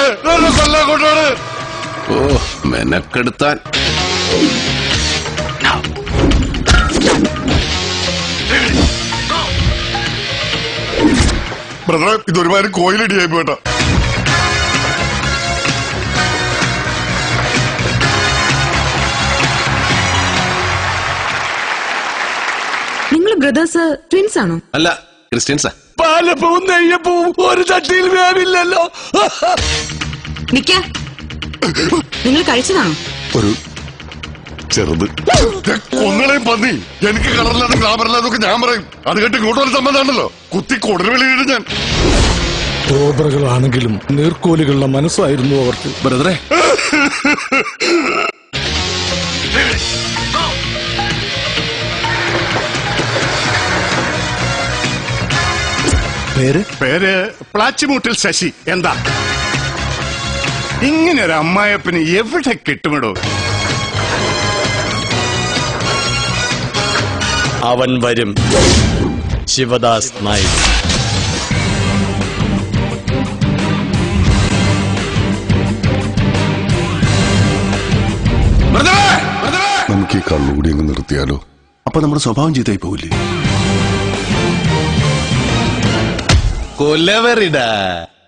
എന്നെ കൊല്ലാൻ കൊണ്ടാണ് ഓ മെനക്കെടുത്താൻ ബ്രദറെ ഇതൊരുമാതിരി കോയിലടിയായി പോട്ടാ നിങ്ങൾ ബ്രദേഴ്സ് ട്വിൻസ് ആണോ അല്ല ക്രിസ്ത്യൻസാ പാലപ്പവും നെയ്യപ്പവും ഒരു ചട്ടിയിൽ വേവില്ലല്ലോ നിക്ക നിങ്ങൾ കഴിച്ചതാണോ ഒരു ചെറുത് കൊന്നളയും പന്നി എനിക്ക് കളറില്ലാതെ ഗ്ലാമറില്ലാതൊക്കെ ഞാൻ പറയും അത് കേട്ട് ഇങ്ങോട്ട് ഒരു സംബന്ധമാണല്ലോ കുത്തി കൊടുൽ വെളിയിടും ഞാൻ കോബ്രകളാണെങ്കിലും നീർക്കോലുകളുടെ മനസ്സായിരുന്നു അവർക്ക് ബ്രദറെ പേര് പേര് പ്ലാച്ചിമൂട്ടിൽ ശശി എന്താ ഇങ്ങനെ ഒരു അമ്മായപ്പന് എവിടെ കിട്ടുമിടോ അവൻ വരും ശിവദാസ് നായിക് നമുക്ക് ഈ കള്ളുകൂടി അങ്ങ് നിർത്തിയാലോ അപ്പൊ നമ്മുടെ സ്വഭാവം ചീത്തയായി പോവില്ലേ കൊലവറിടാ